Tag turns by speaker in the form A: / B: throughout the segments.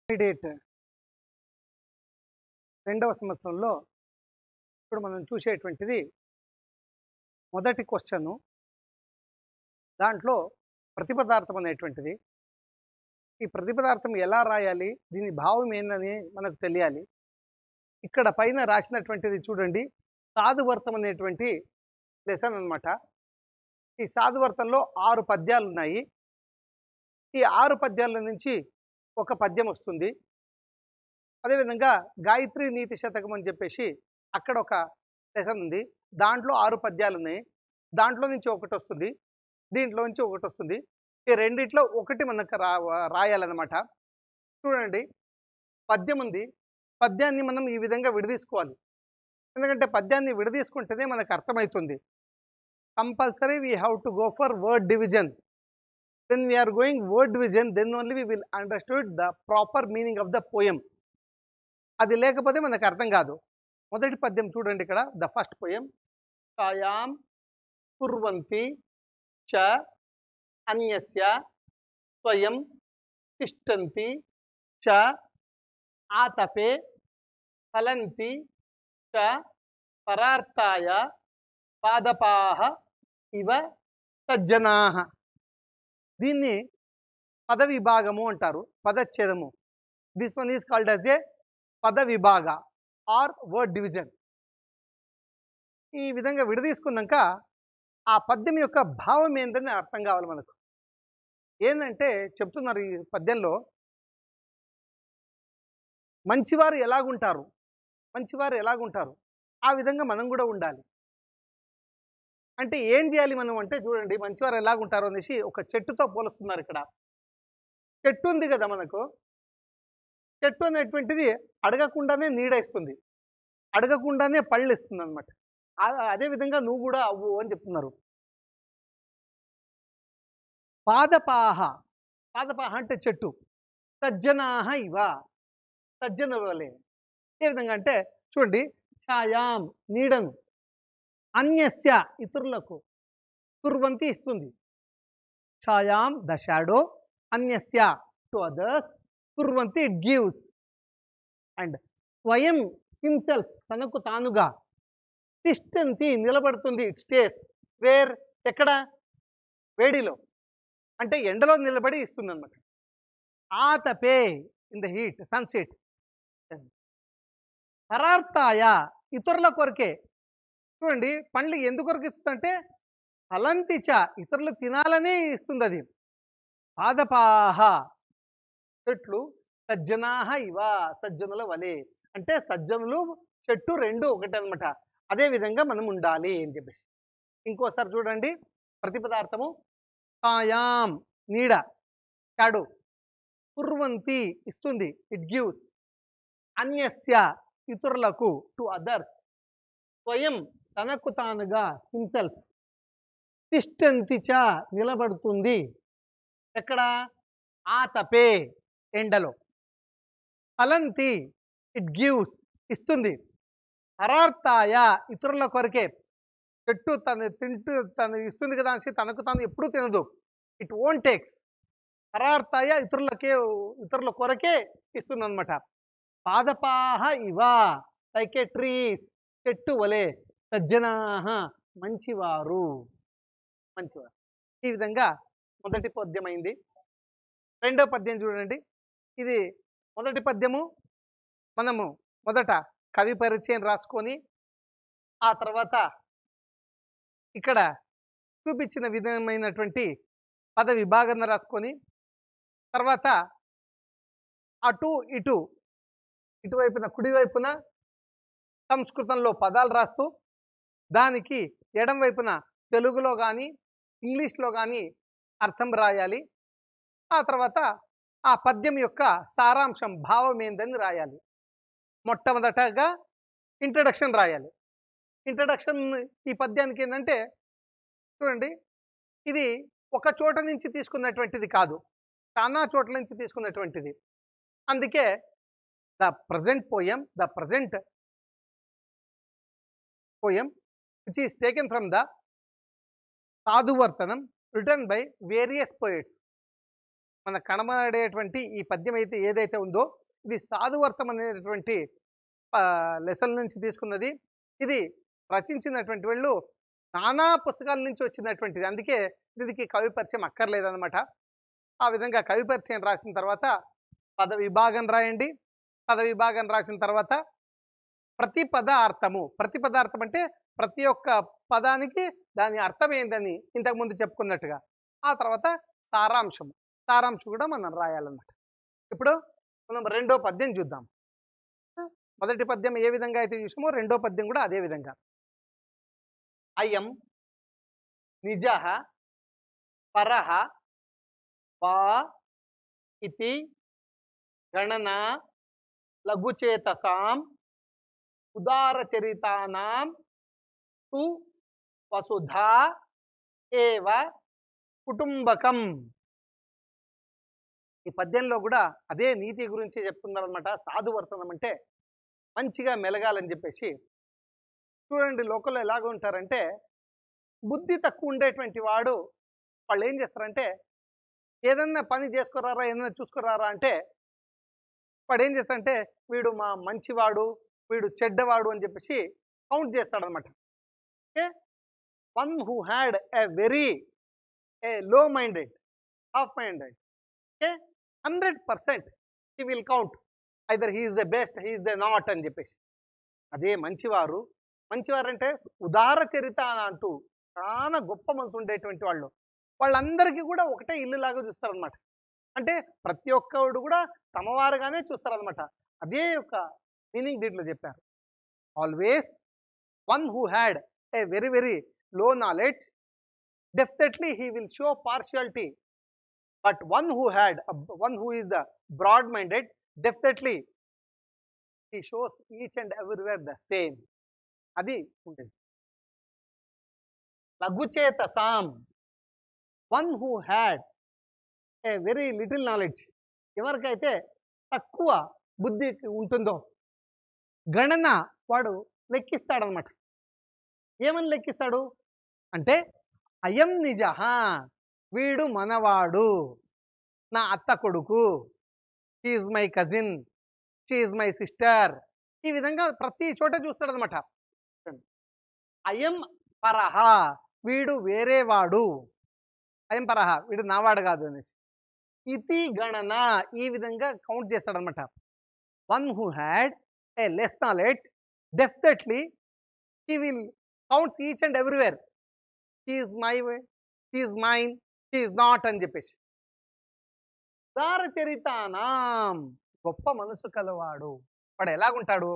A: Intermediate రెండవ సంవత్సరంలో ఇప్పుడు మనం చూసేటువంటిది మొదటి క్వశ్చన్ దాంట్లో ప్రతిపదార్థం అనేటువంటిది ఈ ప్రతిపదార్థం ఎలా రాయాలి దీని భావం ఏందని మనకు తెలియాలి ఇక్కడ పైన రాసినటువంటిది చూడండి సాధువర్తం అనేటువంటి లెసన్ అన్నమాట ఈ సాధువర్తంలో ఆరు పద్యాలు ఉన్నాయి ఈ ఆరు పద్యాల నుంచి ఒక పద్యం వస్తుంది అదేవిధంగా గాయత్రి నీతి శతకం అని చెప్పేసి అక్కడ ఒక లెసన్ ఉంది దాంట్లో ఆరు పద్యాలు ఉన్నాయి దాంట్లో నుంచి ఒకటి వస్తుంది దీంట్లో నుంచి ఒకటి వస్తుంది ఈ రెండిట్లో ఒకటి మనకు రా రాయాలన్నమాట చూడండి పద్యం ఉంది పద్యాన్ని మనం ఈ విధంగా విడదీసుకోవాలి ఎందుకంటే పద్యాన్ని విడదీసుకుంటేనే మనకు అర్థమవుతుంది compulsory we have to go for word division when we are going word division then only we will understood the proper meaning of the poem అది లేకపోతే మనకు అర్థం కాదు మొదటి పద్యం చూడండి ఇక్కడ ద ఫస్ట్ పోయం కాయాం కుర్వంతి చ అన్యస్య స్వయం తిష్టంతి చ ఆతపే ఫలంతి చ పరార్థాయ పాదపాహ ఇవ సజ్జనాహ దీన్ని పద విభాగము అంటారు పదచ్ఛేదము this one is called as a పద విభాగ ఆర్ వర్డ్ డివిజన్ ఈ విధంగా విడదీసుకున్నాక ఆ పద్యం యొక్క భావం ఏంటని అర్థం కావాలి మనకు ఏంటంటే చెప్తున్నారు ఈ పద్యంలో మంచివారు ఎలాగుంటారు మంచివారు ఎలాగుంటారు ఆ విధంగా మనం కూడా ఉండాలి అంటే ఏం చేయాలి మనం అంటే చూడండి మంచివారు ఎలాగుంటారు అనేసి ఒక చెట్టుతో పోలుస్తున్నారు ఇక్కడ చెట్టు ఉంది కదా మనకు చెట్టు అనేటువంటిది అడగకుండానే నీడ ఇస్తుంది అడగకుండానే పళ్ళు ఇస్తుంది అనమాట అదే విధంగా నువ్వు కూడా అవ్వు అని చెప్తున్నారు పాదపాహ పాదపాహ అంటే చెట్టు సజ్జనాహ ఇవ సజ్జన వలె ఏ విధంగా అంటే చూడండి ఛాయాం నీడను అన్యస్య ఇతరులకు కుర్వంతి ఇస్తుంది ఛాయాం ద షాడో అన్యస్య టు అదర్స్ కుర్వంతి ఇట్ గివ్స్ అండ్ స్వయం హిమ్సెల్ఫ్ తనకు తానుగా తిష్టంతి నిలబడుతుంది ఇట్ స్టేస్ వేర్ ఎక్కడ వేడిలో అంటే ఎండలో నిలబడి ఇస్తుంది అనమాట ఆతపే ఇన్ ద హీట్ సన్సెట్ పరార్థాయ ఇతరుల కొరకే చూడండి పండ్లు ఎందుకొరకు ఇస్తుందంటే ఫలంతిచ ఇతరులు తినాలనే ఇస్తుంది అది పాదపాహ చెట్లు సజ్జనాహ ఇవ సజ్జనుల వలె అంటే సజ్జనులు చెట్టు రెండు ఒకటే అనమాట అదే విధంగా మనం ఉండాలి అని చెప్పేసి ఇంకోసారి చూడండి ప్రతిపదార్థము కాయాం నీడ షాడో కుర్వంతి ఇస్తుంది ఇట్ గివ్స్ అన్యస్య ఇతరులకు టు అదర్స్ స్వయం తనకు తానుగా హిమ్సెల్ఫ్ తిష్టంతి చ నిలబడుతుంది ఎక్కడ ఆతపే ఎండలో ఫలంతి ఇట్ గివ్స్ ఇస్తుంది పరార్థాయ ఇతరుల కొరకే చెట్టు తను తింటూ తను ఇస్తుంది కదా అనేసి తనకు తాను ఎప్పుడూ తినదు ఇట్ ఓన్ టేక్స్ పరార్థాయ ఇతరులకే ఇతరుల కొరకే ఇస్తుంది అనమాట పాదపాహ ఇవ లైక్ ఏ ట్రీస్ చెట్టు వలె సజ్జనాహ మంచివారు మంచివారు ఈ విధంగా మొదటి పద్యం అయింది రెండో పద్యం చూడండి ఇది మొదటి పద్యము మనము మొదట కవి పరిచయం రాసుకొని ఆ తర్వాత ఇక్కడ చూపించిన విధమైనటువంటి పద విభాగాన్ని రాసుకొని తర్వాత అటు ఇటు ఇటువైపున కుడివైపున సంస్కృతంలో పదాలు రాస్తూ దానికి ఎడం వైపున తెలుగులో కానీ ఇంగ్లీష్లో కానీ అర్థం రాయాలి ఆ తర్వాత ఆ పద్యం యొక్క సారాంశం భావం ఏందని రాయాలి మొట్టమొదటగా ఇంట్రడక్షన్ రాయాలి ఇంట్రడక్షన్ ఈ పద్యానికి ఏంటంటే చూడండి ఇది ఒక చోట నుంచి తీసుకున్నటువంటిది కాదు చాలా చోట్ల నుంచి తీసుకున్నటువంటిది అందుకే the present poem the present poem which is taken from the Sadhuvartanam written by various poets. మన కనబడేటువంటి ఈ పద్యం అయితే ఏదైతే ఉందో ఇది సాధువర్తం అనేటువంటి లెసన్ నుంచి తీసుకున్నది ఇది రచించినటువంటి వాళ్ళు నానా పుస్తకాల నుంచి వచ్చినటువంటిది అందుకే దీనికి కవి పరిచయం అక్కర్లేదన్నమాట ఆ విధంగా కవి పరిచయం రాసిన తర్వాత పద విభాగం రాయండి పద విభాగం రాసిన తర్వాత ప్రతి పదార్థము ప్రతి పదార్థం అంటే ప్రతి ఒక్క పదానికి దాని అర్థం ఏందని ఇంతకుముందు చెప్పుకున్నట్టుగా ఆ తర్వాత సారాంశం సారాంశం కూడా మనం రాయాలన్నమాట ఇప్పుడు మనం రెండో పద్యం చూద్దాం మొదటి పద్యం ఏ విధంగా అయితే చూసామో రెండో పద్యం కూడా అదే విధంగా అయం నిజ పరహ వా ఇతి గణన లఘుచేతసాం ఉదారచరితానాం తు వసుధా ఏవ కుటుంబకం ఈ పద్యంలో కూడా అదే నీతి గురించి చెప్తున్నారనమాట సాధువర్తనం అంటే మంచిగా మెలగాలని చెప్పేసి చూడండి లోకల్లో ఎలాగ ఉంటారంటే బుద్ధి తక్కువ ఉండేటువంటి వాడు వాళ్ళు ఏం చేస్తారంటే ఏదన్నా పని చేసుకురారా ఏదన్నా చూసుకురారా అంటే వాడు ఏం చేస్తాడంటే వీడు మా మంచివాడు వీడు చెడ్డవాడు అని చెప్పేసి కౌంట్ చేస్తాడనమాట okay one who had a very a low minded half minded okay hundred percent he will count either he's the best he's the not అని చెప్పేసి అదే మంచివారు మంచివారు అంటే ఉదార చరిత అంటూ చాలా గొప్ప మనసు ఉండేటువంటి వాళ్ళు వాళ్ళందరికీ కూడా ఒకటే ఇల్లు లాగా చూస్తారనమాట అంటే ప్రతి ఒక్కడు కూడా తమవారుగానే చూస్తారనమాట అదే యొక్క మీనింగ్ దీంట్లో చెప్పారు always one who had a very very low knowledge definitely he will show partiality but one who had one who is the broad minded definitely he shows each and everywhere the same అది ఉంటుంది లఘుచేత సామ్ one who had a very little knowledge ఎవరికైతే తక్కువ బుద్ధి ఉంటుందో గణన వాడు లెక్కిస్తాడనమాట ఏమని లెక్కిస్తాడు అంటే అయం నిజ వీడు మనవాడు నా అత్త కొడుకు she's my cousin she's my sister ఈ విధంగా ప్రతి చోట చూస్తాడనమాట అయం పరహ వీడు వేరేవాడు అయం పరహ వీడు నావాడు కాదు అనేసి ఇతి గణన ఈ విధంగా కౌంట్ చేస్తాడనమాట one who had a less knowledge definitely he will counts each and everywhere he's my he's mine he's not అని చెప్పేసి ఉదార చరితానాం గొప్ప మనసు కలవాడు వాడు ఎలాగుంటాడు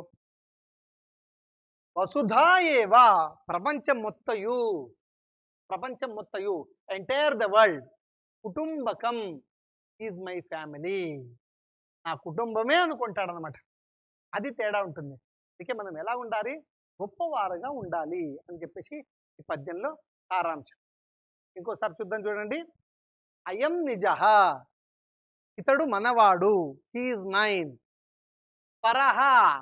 A: వసుధా ఏవా ప్రపంచం మొత్తయు ప్రపంచం మొత్తయు ఎంటైర్ ద వరల్డ్ కుటుంబకం ఈజ్ మై ఫ్యామిలీ నా కుటుంబమే అనుకుంటాడనమాట అది తేడా ఉంటుంది అందుకే మనం ఎలా ఉండాలి గొప్పవారుగా ఉండాలి అని చెప్పేసి ఈ పద్యంలో సారాంశం ఇంకోసారి చూద్దాం చూడండి అయం నిజ ఇతడు మనవాడు హీఈస్ మైన్ పరహ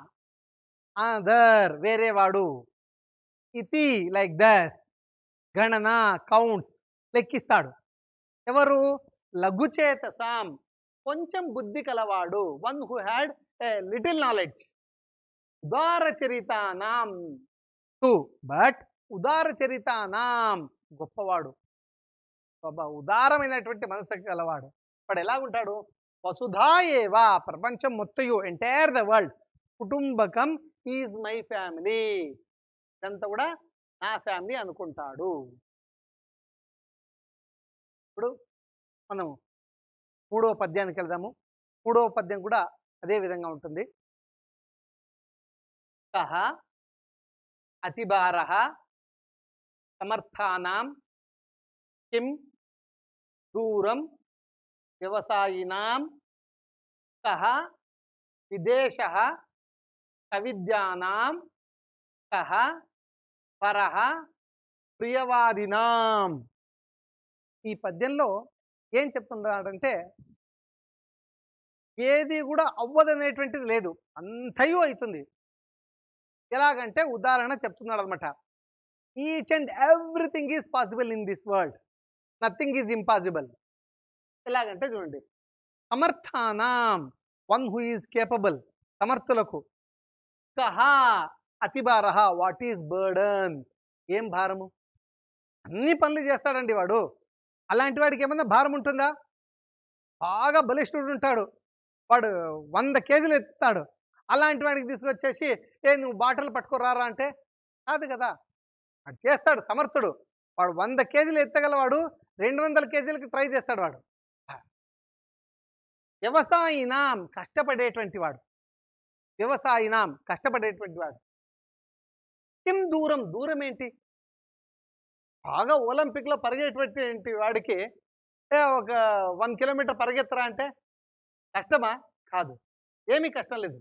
A: అదర్ వేరేవాడు ఇతి లైక్ దస్ గణన కౌంట్ లెక్కిస్తాడు ఎవరు లఘుచేత సాం కొంచెం బుద్ధి కలవాడు one who had a little knowledge ఉదార చరితానాం టు బట్ ఉదార చరితానాం గొప్పవాడు బాబా ఉదారమైనటువంటి మనసు గలవాడు వాడు ఎలాగుంటాడు వసుధా ఏవా ప్రపంచం మొత్తయు ఎంటైర్ ద వరల్డ్ కుటుంబకం ఈజ్ మై ఫ్యామిలీ ఇదంతా కూడా నా ఫ్యామిలీ అనుకుంటాడు ఇప్పుడు మనం మూడవ పద్యానికి వెళ్దాము మూడవ పద్యం కూడా అదే విధంగా ఉంటుంది కహ అతిభార సమర్థానాం కిం దూరం వ్యవసాయినాం కహ విదేశ కవిద్యానాం కహ పరహ ప్రియవాదినాం ఈ పద్యంలో ఏం చెప్తున్నాడంటే ఏది కూడా అవ్వదనేటువంటిది లేదు అంతయు అవుతుంది ఎలాగంటే ఉదాహరణ చెప్తున్నాడు అనమాట each and everything is possible in this world nothing is impossible ఎలాగంటే చూడండి సమర్థానాం వన్ హూ ఈజ్ కేపబుల్ సమర్థులకు కహా అతిభార వాట్ ఈజ్ బర్డన్ ఏం భారము అన్ని పనులు చేస్తాడండి వాడు అలాంటి వాడికి ఏమన్నా భారం ఉంటుందా బాగా బలిష్ఠుడు ఉంటాడు వాడు వంద కేజీలు ఎత్తుతాడు అలాంటి వాడికి తీసుకొచ్చేసి ఏ నువ్వు బాటలు పట్టుకోరారా అంటే కాదు కదా వాడు చేస్తాడు సమర్థుడు వాడు వంద కేజీలు ఎత్తగలవాడు రెండు వందల కేజీలకి ట్రై చేస్తాడు వాడు వ్యవసాయినాం కష్టపడేటువంటి వాడు వ్యవసాయినాం కష్టపడేటువంటి వాడు కిం దూరం దూరం ఏంటి బాగా ఒలింపిక్లో పరిగెట్టేటువంటి వాడికి ఏ ఒక వన్ కిలోమీటర్ పరిగెత్తరా అంటే కష్టమా కాదు ఏమీ కష్టం లేదు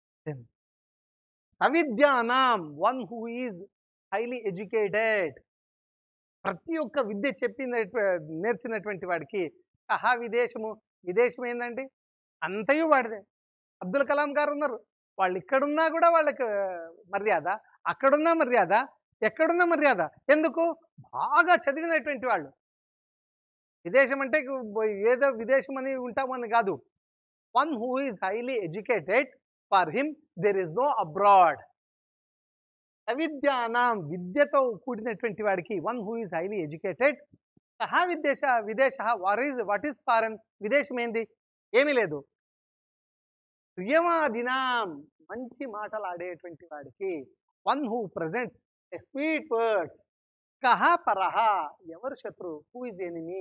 A: అవిద్యానాం one who is highly educated ప్రతి ఒక్క విద్య చెప్పిన నేర్చినటువంటి వాడికి సహా విదేశము విదేశం ఏందండి అంతయు వాడిదే అబ్దుల్ కలాం గారు ఉన్నారు వాళ్ళు ఇక్కడున్నా కూడా వాళ్ళకి మర్యాద అక్కడున్నా మర్యాద ఎక్కడున్నా మర్యాద ఎందుకు బాగా చదివినటువంటి వాళ్ళు విదేశం అంటే ఏదో విదేశం అని ఉంటామని కాదు one who is highly educated for him there is no abroad అవిద్యానాం విద్యతో కూడినటువంటి వాడికి one who is highly educated సహా విదేశ విదేశ what is what is foreign విదేశం ఏంది ఏమీ లేదు ప్రియమాదినాం మంచి మాటలు ఆడేటువంటి వాడికి one who present sweet words కహ పరహ ఎవరు శత్రు హూ ఇస్ ఎనిమి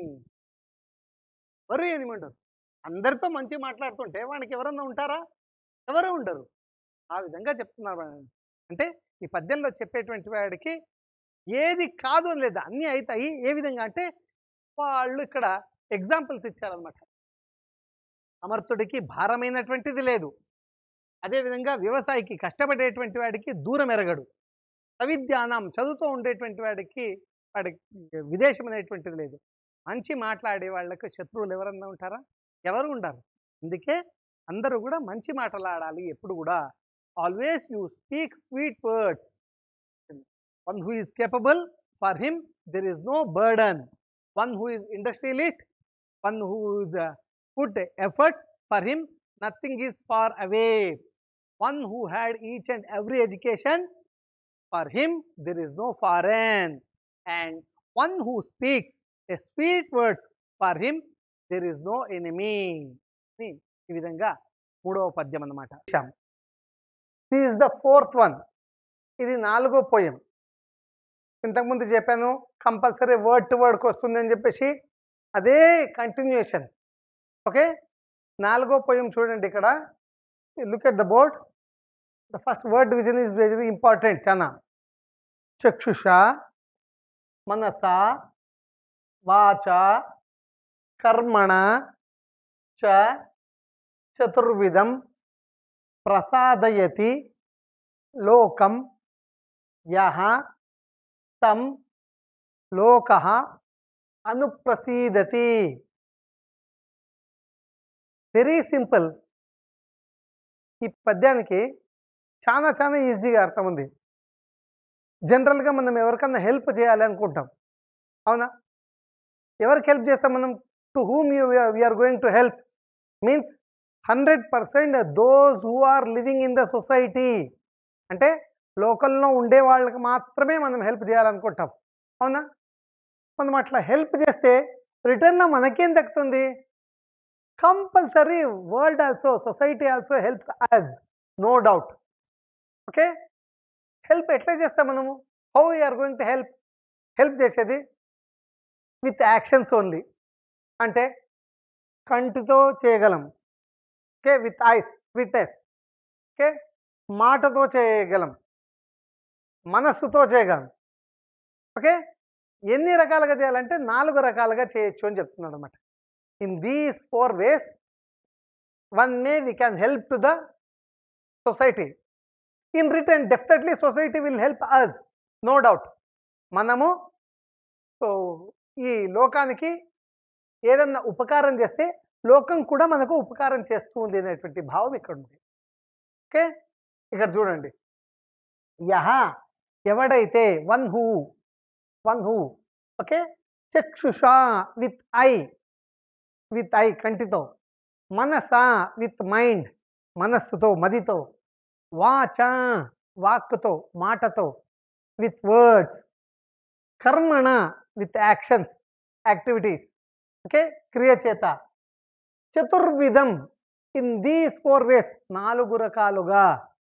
A: ఎవరు ఎనిమి ఉండరు అందరితో మంచి మాట్లాడుతుంటే వాడికి ఎవరన్నా ఉంటారా ఎవరు ఉండరు ఆ విధంగా చెప్తున్నారు వాడు. అంటే ఈ పద్యంలో చెప్పేటువంటి వాడికి ఏది కాదు అని లేదు అన్నీ అవుతాయి ఏ విధంగా అంటే వాళ్ళు ఇక్కడ ఎగ్జాంపుల్స్ ఇచ్చారనమాట సమర్థుడికి భారమైనటువంటిది లేదు అదేవిధంగా వ్యవసాయికి కష్టపడేటువంటి వాడికి దూరం ఎరగడు అవిద్యానం చదువుతూ ఉండేటువంటి వాడికి వాడికి విదేశం అనేటువంటిది లేదు మంచి మాట్లాడే వాళ్ళకు శత్రువులు ఎవరన్నా ఉంటారా ఎవరు ఉండరు అందుకే అందరూ కూడా మంచి మాటలాడాలి ఎప్పుడు కూడా always you speak sweet words one who is capable for him there is no burden one who is industrialist one who is put efforts for him nothing is far away one who had each and every education for him there is no foreign and one who speaks a sweet words for him there is no enemy అని ఈ విధంగా మూడవ పద్యం అన్నమాట is the fourth one ఇది నాలుగో poem ఇంతకుముందు చెప్పాను కంపల్సరీ వర్డ్ టు వర్డ్కి వస్తుంది అని చెప్పేసి అదే కంటిన్యూషన్ ఓకే నాలుగో పోయం చూడండి ఇక్కడ look at the board the first word division is very important చాలా చక్షుష మనస వాచ కర్మణ చ చతుర్విధం ప్రసాదయతి లోకం యహ తం లోక అనుప్రసీదతి వెరీ సింపుల్ ఈ పద్యానికి చాలా చాలా ఈజీగా అర్థం ఉంది జనరల్గా మనం ఎవరికన్నా హెల్ప్ చేయాలి అనుకుంటాం అవునా ఎవరికి హెల్ప్ చేస్తాం మనం to whom you we're going to help means hundred percent those who are living in the society అంటే లోకల్లో ఉండే వాళ్ళకి మాత్రమే మనం హెల్ప్ చేయాలనుకుంటాం అవునా మనం అట్లా హెల్ప్ చేస్తే రిటర్న్లో మనకేం దక్కుతుంది compulsory world also society also help as no doubt okay help ఎట్లా చేస్తాం మనము how are going to help help చేసేది విత్ యాక్షన్స్ ఓన్లీ అంటే కంటితో చేయగలం okay with eyes witness okay మాటతో చేయగలం మనస్సుతో చేయగలం ఓకే ఎన్ని రకాలుగా చేయాలంటే నాలుగు రకాలుగా చేయొచ్చు అని చెప్తున్నాడు అనమాట in these four ways one may we can help to the society in return definitely society will help us no doubt మనము సో ఈ లోకానికి ఏదన్నా ఉపకారం చేస్తే లోకం కూడా మనకు ఉపకారం చేస్తూ ఉంది అనేటువంటి భావం ఇక్కడ ఉంది ఓకే ఇక్కడ చూడండి యహ ఎవడైతే one who one who okay చక్షుష విత్ ఐ
B: విత్ ఐ కంటితో మనస విత్ మైండ్ మనస్సుతో మదితో వాచ వాక్కుతో మాటతో విత్ వర్డ్స్ కర్మణ విత్ యాక్షన్స్ యాక్టివిటీస్ ఓకే క్రియ చేత చతుర్విధం ఇన్ దీస్ ఫోర్ వేస్ నాలుగు రకాలుగా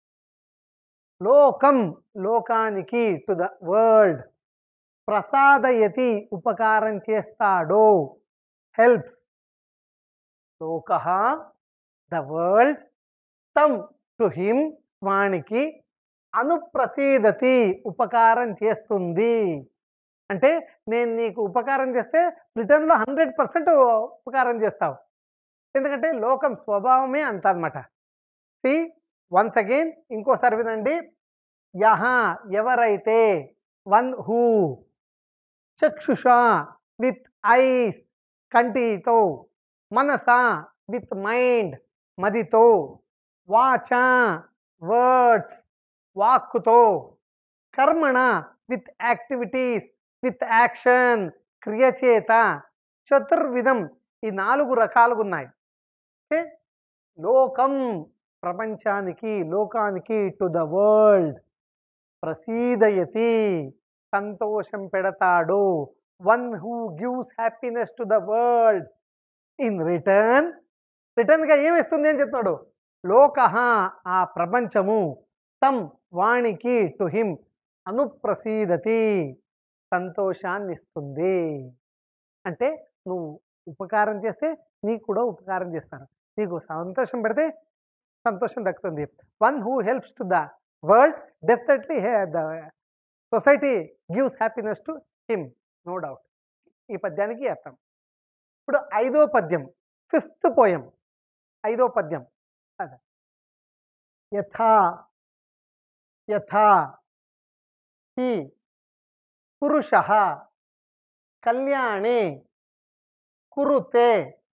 B: లోకం లోకానికి టు ద వరల్డ్ ప్రసాదయతి ఉపకారం చేస్తాడు హెల్ప్స్ లోక ద వరల్డ్ తం టు హిమ్ వానికి అనుప్రసీదతి ఉపకారం చేస్తుంది అంటే నేను నీకు ఉపకారం చేస్తే రిటర్న్లో హండ్రెడ్ పర్సెంట్ ఉపకారం చేస్తావు ఎందుకంటే లోకం స్వభావమే అంత అనమాట సి వన్స్ అగైన్ ఇంకోసారి వినండి యహ ఎవరైతే వన్ హూ చక్షుష విత్ ఐస్ కంటితో మనస విత్ మైండ్ మదితో వాచ వర్డ్స్ వాక్కుతో కర్మణ విత్ యాక్టివిటీస్ విత్ యాక్షన్ క్రియ చేత చతుర్విధం ఈ నాలుగు రకాలుగా ఉన్నాయి ఓకే లోకం ప్రపంచానికి లోకానికి టు ద వరల్డ్ ప్రసీదయతి సంతోషం పెడతాడు one who gives happiness to the world in return రిటర్న్గా ఏమిస్తుంది అని చెప్తున్నాడు లోక ఆ ప్రపంచము తం వాణికి టు హిమ్ అనుప్రసీదతి సంతోషాన్ని ఇస్తుంది అంటే నువ్వు ఉపకారం చేస్తే నీకు కూడా ఉపకారం చేస్తారు నీకు సంతోషం పెడితే సంతోషం దక్కుతుంది one who helps to the world definitely the society gives happiness to him no doubt ఈ పద్యానికి అర్థం ఇప్పుడు ఐదో పద్యం ఫిఫ్త్ పోయం ఐదో పద్యం అదే యథా యథా హి పురుష కళ్యాణే కురుతే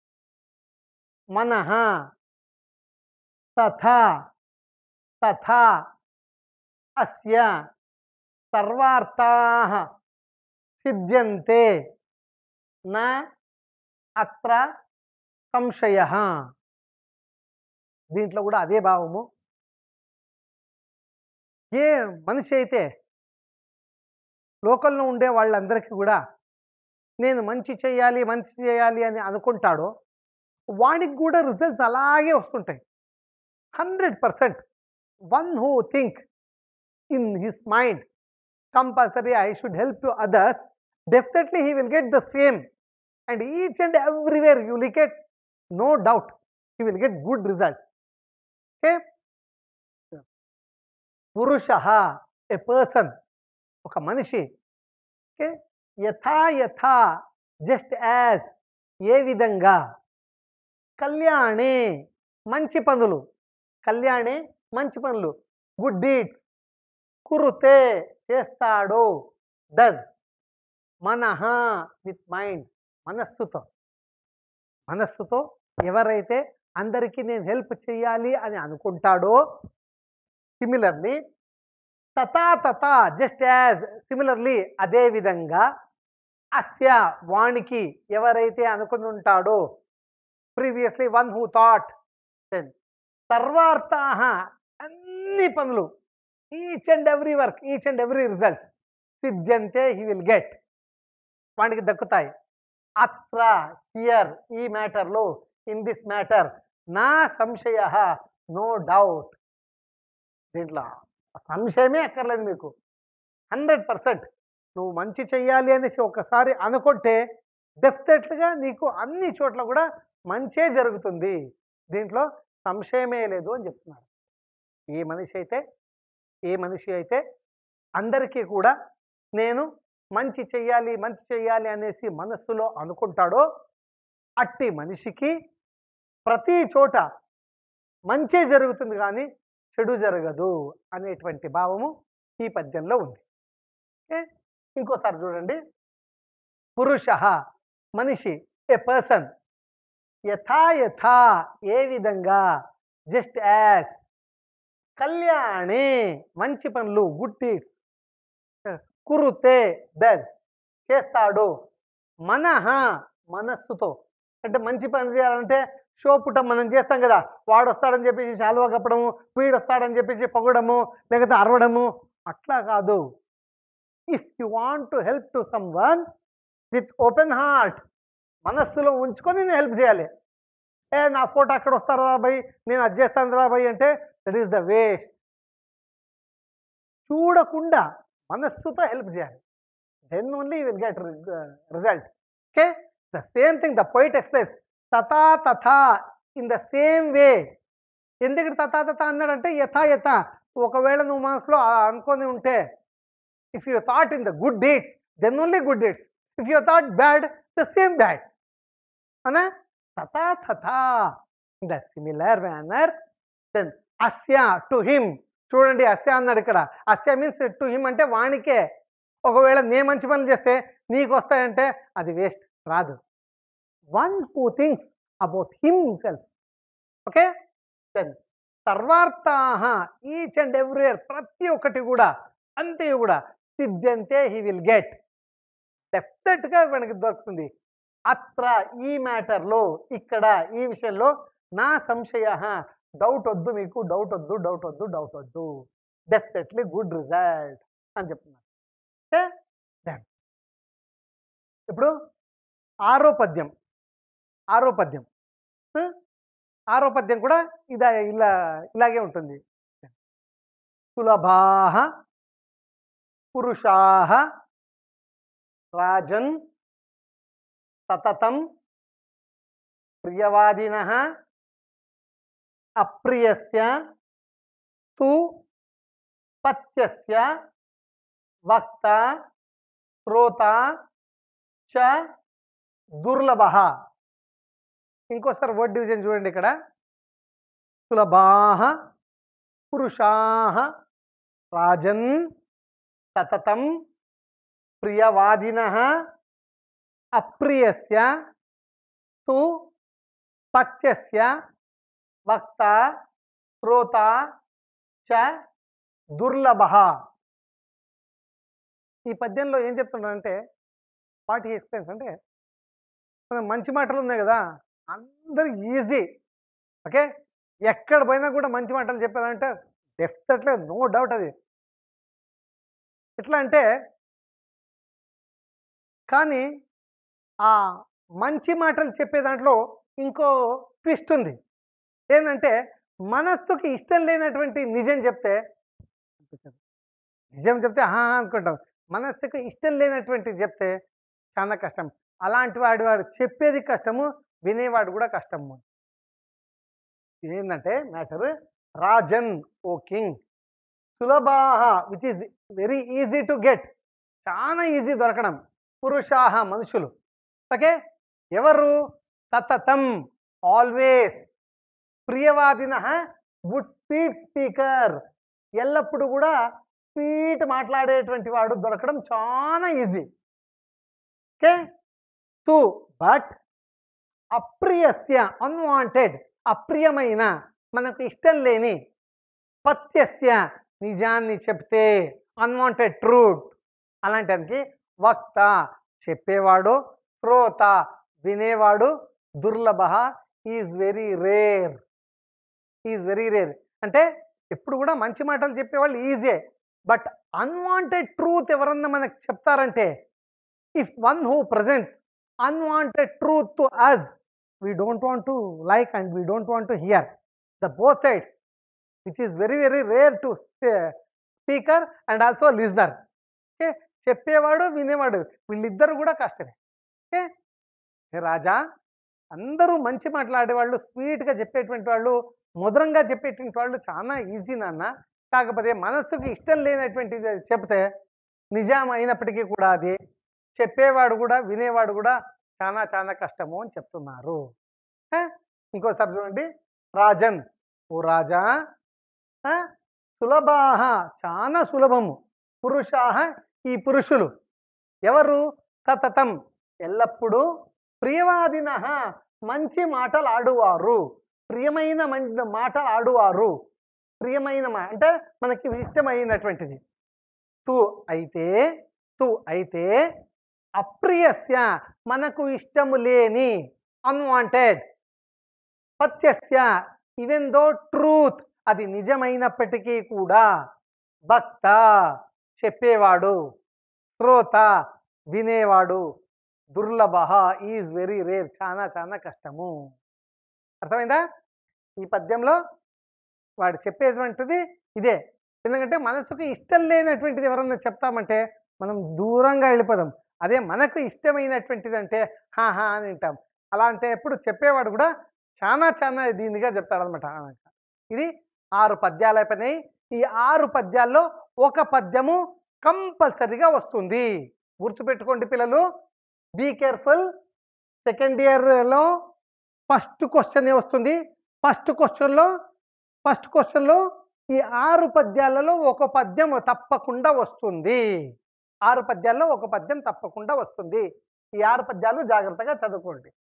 B: మనః తథా తథా అస్య సర్వార్థాః సిద్ధ్యంతే న అత్ర సంశయ దీంట్లో కూడా అదే భావము ఏ మనిషి అయితే లోకల్లో ఉండే వాళ్ళందరికీ కూడా నేను మంచి చేయాలి మంచి చేయాలి అని అనుకుంటాడో వాడికి కూడా రిజల్ట్స్ అలాగే వస్తుంటాయి hundred percent one who think in his mind compulsory I should help to others definitely he will get the same and each and everywhere you will get no doubt he will get good result okay పురుష a person ఒక మనిషి okay యథా యథా just as a విధంగా కళ్యాణే మంచి పనులు కళ్యాణే మంచి పనులు గుడ్ డీడ్స్ కురుతే చేస్తాడు డస్ మనహ విత్ మైండ్ మనస్సుతో మనస్సుతో ఎవరైతే అందరికీ నేను హెల్ప్ చేయాలి అని అనుకుంటాడో సిమిలర్లీ తథా తథా జస్ట్ యాజ్ సిమిలర్లీ అదే విధంగా అస్య వానికి ఎవరైతే అనుకుని ఉంటాడో ప్రీవియస్లీ వన్ హూ థాట్ సర్వార్థ అన్ని పనులు each and every work each and every result సిద్ధ్యంతే హీ విల్ గెట్ వానికి దక్కుతాయి అత్ర హియర్ ఈ మ్యాటర్లో ఇన్ దిస్ మ్యాటర్ నా సంశయ నో డౌట్ దీంట్లో సంశయమే అక్కర్లేదు మీకు హండ్రెడ్ పర్సెంట్ నువ్వు మంచి చెయ్యాలి అనేసి ఒకసారి అనుకుంటే డెఫినెట్గా నీకు అన్ని చోట్ల కూడా మంచే జరుగుతుంది దీంట్లో సంశయమే లేదు అని చెప్తున్నారు ఏ మనిషి అయితే ఏ మనిషి అయితే అందరికీ కూడా నేను మంచి చెయ్యాలి మంచి చెయ్యాలి అనేసి మనస్సులో అనుకుంటాడో అట్టి మనిషికి ప్రతి చోట మంచే జరుగుతుంది కానీ చెడు జరగదు అనేటువంటి భావము ఈ పద్యంలో ఉంది ఓకే ఇంకోసారి చూడండి పురుష మనిషి ఏ పర్సన్ యథా యథా ఏ విధంగా జస్ట్ యాజ్ కళ్యాణే మంచి పనులు గుడ్ డీడ్స్ కురుతే దస్ చేస్తాడు మనహ మనస్సుతో అంటే మంచి పని చేయాలంటే షో పుట్టం మనం చేస్తాం కదా వాడు వస్తాడని చెప్పేసి శాలువా కప్పడము వీడు వస్తాడని చెప్పేసి పొగడము లేకపోతే అరవడము అట్లా కాదు if you want to help to someone with open heart మనస్సులో ఉంచుకొని నేను హెల్ప్ చేయాలి ఏ నా ఫోటో అక్కడ వస్తారా భయ్ నేను అది చేస్తాను రా భయ్ అంటే దట్ ఈస్ ద వేస్ట్ చూడకుండా మనస్సుతో హెల్ప్ చేయాలి then only will get result okay the same thing the poet express తథా తథా ఇన్ ద సేమ్ వే ఎందుకు తథా తథా అన్నాడంటే యథా యథ ఒకవేళ నువ్వు మనసులో ఆ అనుకొని ఉంటే if you thought in the good dates then only good dates if you thought bad the same bad అనా తథా తథా in the similar manner then అస్య టు హిమ్ చూడండి అస్య అన్నాడు ఇక్కడ అస్య మీన్స్ టు హిమ్ అంటే వానికే ఒకవేళ నే మంచి పనులు చేస్తే నీకు వస్తాయంటే అది వేస్ట్ రాదు one who thinks about himself okay then సర్వార్థాహ ఈచ్ అండ్ ఎవ్రీయర్ ప్రతి ఒక్కటి కూడా అంతే కూడా సిద్ధ్యంతే హీ విల్ గెట్ డెఫినెట్గా మనకి దొరుకుతుంది అత్ర ఈ మ్యాటర్లో ఇక్కడ ఈ విషయంలో నా సంశయ డౌట్ వద్దు మీకు డౌట్ వద్దు డౌట్ వద్దు డౌట్ వద్దు డెఫినెట్లీ గుడ్ రిజల్ట్ అని చెప్తున్నారు ఓకే Done. ఇప్పుడు ఆరో పద్యం ఆరో పద్యం హ్మ్? ఆరో పద్యం కూడా ఇదా ఇలా ఇలాగే ఉంటుంది సులభాహ పురుషాహ రాజన్ సతతం ప్రియవాదిన అప్రియస్య తు పత్యస్య వక్త శ్రోత చ దుర్లభ ఇంకోసారి వర్డ్ డివిజన్ చూడండి ఇక్కడ సులభాహ పురుషాహ రాజన్ సతతం ప్రియవాదిన అప్రియస్య తు పత్యస్య వక్త శ్రోత చ దుర్లభ ఈ పద్యంలో ఏం చెప్తున్నాడంటే వాట్ హీ ఎక్స్ప్లెయిన్స్ అంటే మనం మంచి మాటలు ఉన్నాయి కదా అందరూ ఈజీ ఓకే ఎక్కడ పోయినా కూడా మంచి మాటలు చెప్పాలంటే డెఫినెట్లీ నో డౌట్ అది ఎట్లా అంటే కానీ ఆ మంచి మాటలు చెప్పే దాంట్లో ఇంకో ట్విస్ట్ ఉంది ఏంటంటే మనస్సుకి ఇష్టం లేనటువంటి నిజం చెప్తే నిజం చెప్తే ఆహా అనుకుంటాం మనస్సుకు ఇష్టం లేనటువంటి చెప్తే చాలా కష్టం అలాంటి వాడు వాడు చెప్పేది కష్టము వినేవాడు కూడా కష్టము ఏంటంటే మ్యాటర్ రాజన్ ఓ కింగ్ సులభాహ which is very easy to get చాలా ఈజీ దొరకడం పురుషాహ మనుషులు ఓకే ఎవరు సతతం ఆల్వేస్ ప్రియవాదిన గుడ్ స్పీడ్ స్పీకర్ ఎల్లప్పుడూ కూడా స్వీట్ మాట్లాడేటువంటి వాడు దొరకడం చాలా ఈజీ ఓకే టూ బట్ అప్రియస్య అన్వాంటెడ్ అప్రియమైన మనకు ఇష్టం లేని పత్యస్య నిజాన్ని చెప్తే అన్వాంటెడ్ ట్రూత్ అలాంటి వక్త చెప్పేవాడు శ్రోత వినేవాడు దుర్లభ is very rare is very rare అంటే ఎప్పుడు కూడా మంచి మాటలు చెప్పేవాళ్ళు ఈజీ బట్ అన్వాంటెడ్ ట్రూత్ ఎవరన్నా మనకు చెప్తారంటే if one who presents unwanted truth to us we don't want to like and we don't want to hear the both sides which is very very rare to speaker and also listener okay చెప్పేవాడు వినేవాడు వీళ్ళిద్దరు కూడా కష్టమే okay hey రాజా అందరూ మంచి మాట్లాడేవాళ్ళు స్వీట్గా చెప్పేటువంటి వాళ్ళు మధురంగా చెప్పేటువంటి వాళ్ళు చాలా ఈజీ నాన్న కాకపోతే మనస్సుకి ఇష్టం లేనటువంటిది చెప్తే నిజం అయినప్పటికీ కూడా అది చెప్పేవాడు కూడా వినేవాడు కూడా చాలా చాలా కష్టము అని చెప్తున్నారు ఆ? ఇంకోసారి చూడండి రాజన్ ఓ రాజా ఆ? సులభాహ చాలా సులభము పురుషాహ ఈ పురుషులు ఎవరు సతతం ఎల్లప్పుడూ ప్రియవాదిన మంచి మాటలు ఆడువారు ప్రియమైన మం- మాటలు ఆడువారు ప్రియమైన మా అంటే మనకి ఇష్టమైనటువంటిది తు అయితే తు అయితే అప్రియస్య మనకు ఇష్టము లేని అన్వాంటెడ్ సత్యస్య ఈవెన్ దో ట్రూత్ అది నిజమైనప్పటికీ కూడా భక్త చెప్పేవాడు శ్రోత వినేవాడు దుర్లభ ఈజ్ వెరీ రేర్ చాలా చాలా కష్టము అర్థమైందా ఈ పద్యంలో వాడు చెప్పేటువంటిది ఇదే ఎందుకంటే మనసుకు ఇష్టం లేనటువంటిది ఎవరన్నా చెప్తామంటే మనం దూరంగా వెళ్ళిపోదాం అదే మనకు ఇష్టమైనటువంటిది అంటే హా హా అని వింటాం అలా అంటే ఎప్పుడు చెప్పేవాడు కూడా చాలా చాలా దీనిగా చెప్తాడనమాట ఇది ఆరు పద్యాలు అయిపోయినాయి ఈ ఆరు పద్యాల్లో ఒక పద్యము కంపల్సరిగా వస్తుంది గుర్తుపెట్టుకోండి పిల్లలు బీ కేర్ఫుల్ సెకండ్ ఇయర్లో ఫస్ట్ క్వశ్చన్ వస్తుంది ఫస్ట్ క్వశ్చన్లో ఫస్ట్ క్వశ్చన్లో ఈ ఆరు పద్యాలలో ఒక పద్యం తప్పకుండా వస్తుంది ఆరు పద్యాల్లో ఒక పద్యం తప్పకుండా వస్తుంది ఈ ఆరు పద్యాలు జాగ్రత్తగా చదువుకోండి